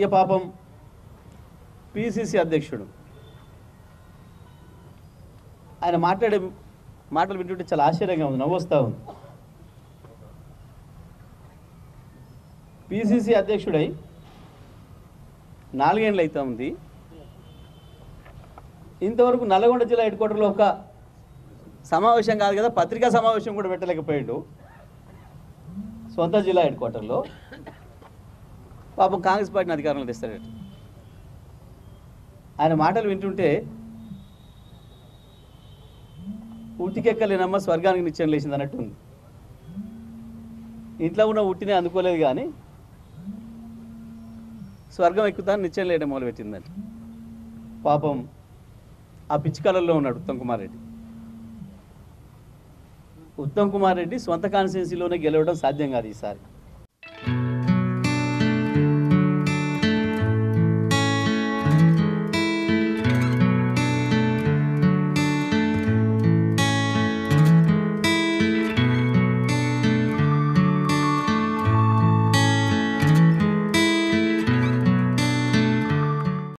ఇక పాపం పిసిసి అధ్యక్షుడు ఆయన మాట్లాడే మాటలు వింటుంటే చాలా ఆశ్చర్యంగా ఉంది నవ్వొస్తా ఉంది పిసిసి అధ్యక్షుడై నాలుగేళ్ళు అవుతా ఉంది ఇంతవరకు నల్గొండ జిల్లా హెడ్ క్వార్టర్లో ఒక సమావేశం కాదు కదా పత్రికా సమావేశం కూడా పెట్టలేకపోయాడు సొంత జిల్లా హెడ్ క్వార్టర్లో పాపం కాంగ్రెస్ పార్టీని అధికారంలో తెస్తాడట ఆయన మాటలు వింటుంటే ఉట్టికెక్కలేనమ్మ స్వర్గానికి నిత్యం లేచింది అన్నట్టు ఉంది ఇంట్లో ఉన్న ఉట్టినే అందుకోలేదు కానీ స్వర్గం ఎక్కుతాను నిత్యం లేయడం మొదలుపెట్టిందని పాపం ఆ పిచ్చి కలర్లో ఉన్నాడు ఉత్తమ్ కుమార్ రెడ్డి ఉత్తమ్ కుమార్ రెడ్డి సొంత కాన్స్టిట్యున్సీలోనే గెలవడం సాధ్యం కాదు ఈసారి